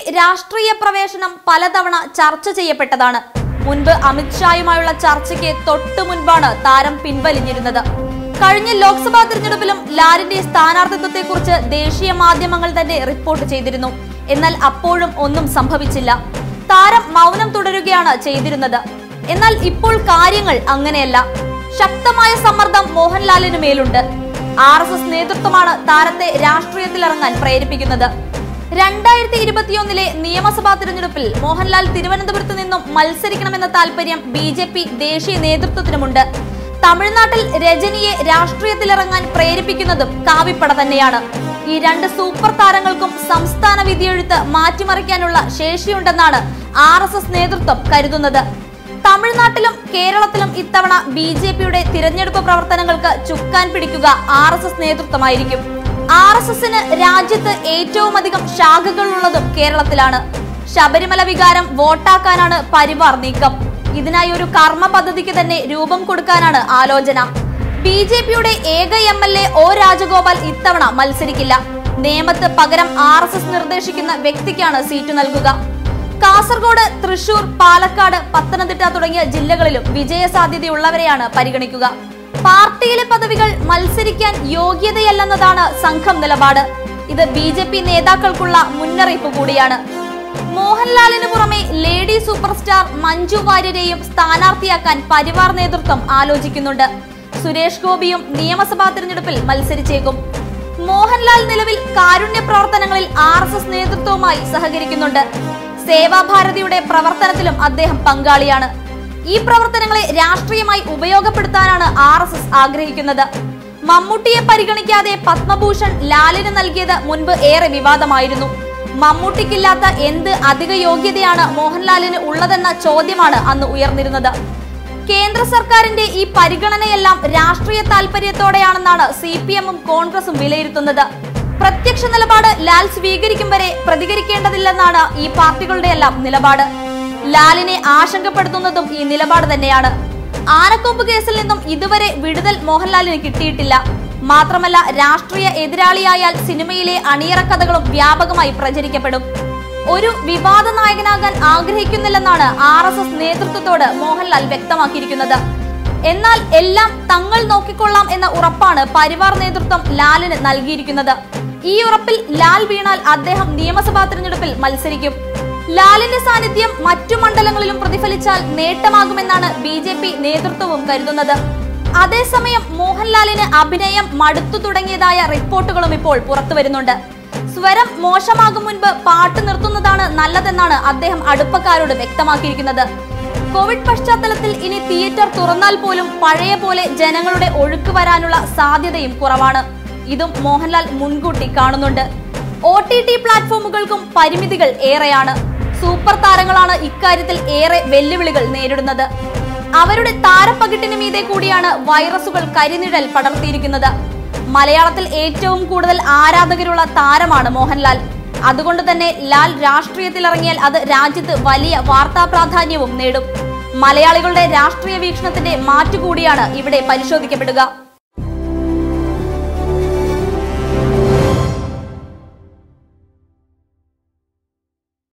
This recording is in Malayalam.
രാഷ്ട്രീയ പ്രവേശനം പലതവണ ചർച്ച ചെയ്യപ്പെട്ടതാണ് മുൻപ് അമിത്ഷായുമായുള്ള ചർച്ചയ്ക്ക് തൊട്ടു മുൻപാണ് താരം പിൻവലിഞ്ഞിരുന്നത് കഴിഞ്ഞ ലോക്സഭാ തിരഞ്ഞെടുപ്പിലും ലാലിന്റെ സ്ഥാനാർത്ഥിത്വത്തെക്കുറിച്ച് ദേശീയ മാധ്യമങ്ങൾ തന്നെ റിപ്പോർട്ട് ചെയ്തിരുന്നു എന്നാൽ അപ്പോഴും ഒന്നും സംഭവിച്ചില്ല താരം മൗനം തുടരുകയാണ് ചെയ്തിരുന്നത് എന്നാൽ ഇപ്പോൾ കാര്യങ്ങൾ അങ്ങനെയല്ല ശക്തമായ സമ്മർദ്ദം മോഹൻലാലിന് മേലുണ്ട് ആർ എസ് എസ് നേതൃത്വമാണ് താരത്തെ രാഷ്ട്രീയത്തിലിറങ്ങാൻ പ്രേരിപ്പിക്കുന്നത് രണ്ടായിരത്തി ഇരുപത്തിയൊന്നിലെ നിയമസഭാ തിരഞ്ഞെടുപ്പിൽ മോഹൻലാൽ തിരുവനന്തപുരത്ത് നിന്നും മത്സരിക്കണമെന്ന താല്പര്യം ബി ജെ പി ദേശീയ നേതൃത്വത്തിനുമുണ്ട് തമിഴ്നാട്ടിൽ രജനിയെ രാഷ്ട്രീയത്തിലിറങ്ങാൻ പ്രേരിപ്പിക്കുന്നതും കാവിപ്പട തന്നെയാണ് ഈ രണ്ട് സൂപ്പർ താരങ്ങൾക്കും സംസ്ഥാന വിധിയെഴുത്ത് മാറ്റിമറിക്കാനുള്ള ശേഷിയുണ്ടെന്നാണ് ആർ എസ് എസ് നേതൃത്വം കരുതുന്നത് തമിഴ്നാട്ടിലും കേരളത്തിലും ഇത്തവണ ബി ജെ പിയുടെ തിരഞ്ഞെടുപ്പ് പ്രവർത്തനങ്ങൾക്ക് ചുക്കാൻ പിടിക്കുക ആർ എസ് എസ് നേതൃത്വമായിരിക്കും ആർ എസ് എസിന് രാജ്യത്ത് ഏറ്റവും അധികം ശാഖകളുള്ളതും കേരളത്തിലാണ് ശബരിമല വികാരം വോട്ടാക്കാനാണ് പരിവാർ നീക്കം ഇതിനായി ഒരു കർമ്മ പദ്ധതിക്ക് തന്നെ രൂപം കൊടുക്കാനാണ് ആലോചന ബി ജെ പിയുടെ ഏക M L A O Rajagopal ഇത്തവണ മത്സരിക്കില്ല നേമത്ത് പകരം ആർ എസ് എസ് നിർദ്ദേശിക്കുന്ന വ്യക്തിക്കാണ് സീറ്റ് നൽകുക കാസർഗോഡ് തൃശൂർ പാലക്കാട് പത്തനംതിട്ട തുടങ്ങിയ ജില്ലകളിലും വിജയ സാധ്യതയുള്ളവരെയാണ് പരിഗണിക്കുക പാർട്ടിയിലെ പദവികൾ മത്സരിക്കാൻ യോഗ്യതയല്ലെന്നതാണ് സംഘം നിലപാട് ഇത് ബി ജെ പി നേതാക്കൾക്കുള്ള മുന്നറിയിപ്പ് കൂടിയാണ് മോഹൻലാലിന് പുറമെ ലേഡി സൂപ്പർ സ്റ്റാർ മഞ്ജു വാര്യരെയും സ്ഥാനാർത്ഥിയാക്കാൻ പരിവാർ നേതൃത്വം ആലോചിക്കുന്നുണ്ട് സുരേഷ് ഗോപിയും നിയമസഭാ തിരഞ്ഞെടുപ്പിൽ മത്സരിച്ചേക്കും മോഹൻലാൽ നിലവിൽ കാരുണ്യ പ്രവർത്തനങ്ങളിൽ ആർ എസ് എസ് നേതൃത്വവുമായി സഹകരിക്കുന്നുണ്ട് സേവാഭാരതിയുടെ പ്രവർത്തനത്തിലും അദ്ദേഹം പങ്കാളിയാണ് ഈ പ്രവർത്തനങ്ങളെ രാഷ്ട്രീയമായി ഉപയോഗപ്പെടുത്താനാണ് ആർ എസ് എസ് ആഗ്രഹിക്കുന്നത് മമ്മൂട്ടിയെ പരിഗണിക്കാതെ പത്മഭൂഷൺ ലാലിന് നൽകിയത് മുൻപ് ഏറെ വിവാദമായിരുന്നു മമ്മൂട്ടിക്കില്ലാത്ത എന്ത് അധിക യോഗ്യതയാണ് മോഹൻലാലിന് ഉള്ളതെന്ന ചോദ്യമാണ് അന്ന് ഉയർന്നിരുന്നത് കേന്ദ്ര സർക്കാരിന്റെ ഈ പരിഗണനയെല്ലാം രാഷ്ട്രീയ താൽപര്യത്തോടെയാണെന്നാണ് സി പി എമ്മും കോൺഗ്രസും വിലയിരുത്തുന്നത് പ്രത്യക്ഷ നിലപാട് ലാൽ സ്വീകരിക്കും വരെ പ്രതികരിക്കേണ്ടതില്ലെന്നാണ് ഈ പാർട്ടികളുടെയെല്ലാം നിലപാട് ലാലിനെ ആശങ്കപ്പെടുത്തുന്നതും ഈ നിലപാട് തന്നെയാണ് ആനക്കൊമ്പ് കേസിൽ നിന്നും ഇതുവരെ വിടുതൽ മോഹൻലാലിന് കിട്ടിയിട്ടില്ല മാത്രമല്ല രാഷ്ട്രീയ എതിരാളിയായാൽ സിനിമയിലെ അണിയറ കഥകളും വ്യാപകമായി പ്രചരിക്കപ്പെടും ഒരു വിവാദ നായകനാകാൻ ആഗ്രഹിക്കുന്നില്ലെന്നാണ് ആർ എസ് എസ് നേതൃത്വത്തോട് മോഹൻലാൽ വ്യക്തമാക്കിയിരിക്കുന്നത് എന്നാൽ എല്ലാം തങ്ങൾ നോക്കിക്കൊള്ളാം എന്ന ഉറപ്പാണ് പരിവാർ നേതൃത്വം ലാലിന് നൽകിയിരിക്കുന്നത് ഈ ഉറപ്പിൽ ലാൽ വീണാൽ അദ്ദേഹം നിയമസഭാ തിരഞ്ഞെടുപ്പിൽ മത്സരിക്കും ലാലിന്റെ സാന്നിധ്യം മറ്റു മണ്ഡലങ്ങളിലും പ്രതിഫലിച്ചാൽ നേട്ടമാകുമെന്നാണ് ബി ജെ പി നേതൃത്വവും കരുതുന്നത് അതേസമയം മോഹൻലാലിന് അഭിനയം മടുത്തു തുടങ്ങിയതായ റിപ്പോർട്ടുകളും ഇപ്പോൾ പുറത്തു വരുന്നുണ്ട് സ്വരം മോശമാകും മുൻപ് പാട്ട് നിർത്തുന്നതാണ് നല്ലതെന്നാണ് അദ്ദേഹം അടുപ്പക്കാരോട് വ്യക്തമാക്കിയിരിക്കുന്നത് കോവിഡ് പശ്ചാത്തലത്തിൽ ഇനി തിയേറ്റർ തുറന്നാൽ പോലും പഴയ പോലെ ജനങ്ങളുടെ ഒഴുക്ക് വരാനുള്ള സാധ്യതയും കുറവാണ് ഇതും മോഹൻലാൽ മുൻകൂട്ടി കാണുന്നുണ്ട് ഒ ടി ടി പ്ലാറ്റ്ഫോമുകൾക്കും പരിമിതികൾ ഏറെയാണ് സൂപ്പർ താരങ്ങളാണ് ഇക്കാര്യത്തിൽ ഏറെ വെല്ലുവിളികൾ നേരിടുന്നത് അവരുടെ താരപ്പകിട്ടിന് മീതെ കൂടിയാണ് വൈറസുകൾ കരിനിഴൽ പടർത്തിയിരിക്കുന്നത് മലയാളത്തിൽ ഏറ്റവും കൂടുതൽ ആരാധകരുള്ള താരമാണ് മോഹൻലാൽ അതുകൊണ്ട് തന്നെ ലാൽ രാഷ്ട്രീയത്തിലിറങ്ങിയാൽ അത് രാജ്യത്ത് വലിയ വാർത്താ പ്രാധാന്യവും നേടും മലയാളികളുടെ രാഷ്ട്രീയ വീക്ഷണത്തിന്റെ മാറ്റുകൂടിയാണ് ഇവിടെ പരിശോധിക്കപ്പെടുക